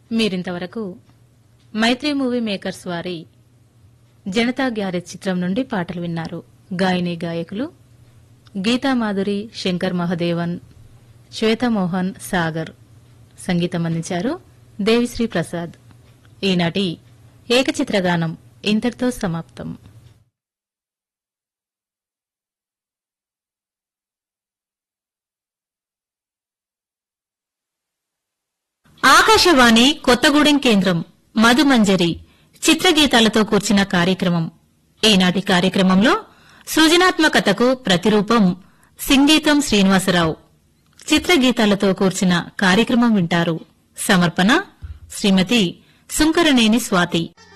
మీరింతవరకు మైత్రి movie makers వారి Janata garage చిత్రం నుండి పాటలు విన్నారు గాయని గాయకులు గీతామాధురి శంకర్ మహదేవన్ శ్వేతమోహన్ సాగర్ సంగీతం అందించారు దేవిశ్రీ ప్రసాద్ ఈనాటి ఏకచిత్రగానం ఇంతటితో సమాప్తం ఆకాశవాణి కొత్తగూడెం కేంద్రం మధుమంజరి చిత్రగీతాలతో కూర్చిన కార్యక్రమం ఈనాటి కార్యక్రమంలో సృజనాత్మకతకు ప్రతిరూపం సింగీతం శ్రీనివాసరావు చిత్రగీతాలతో కూర్చిన కార్యక్రమం వింటారు సమర్పణ శ్రీమతి సుంకరనేని స్వాతి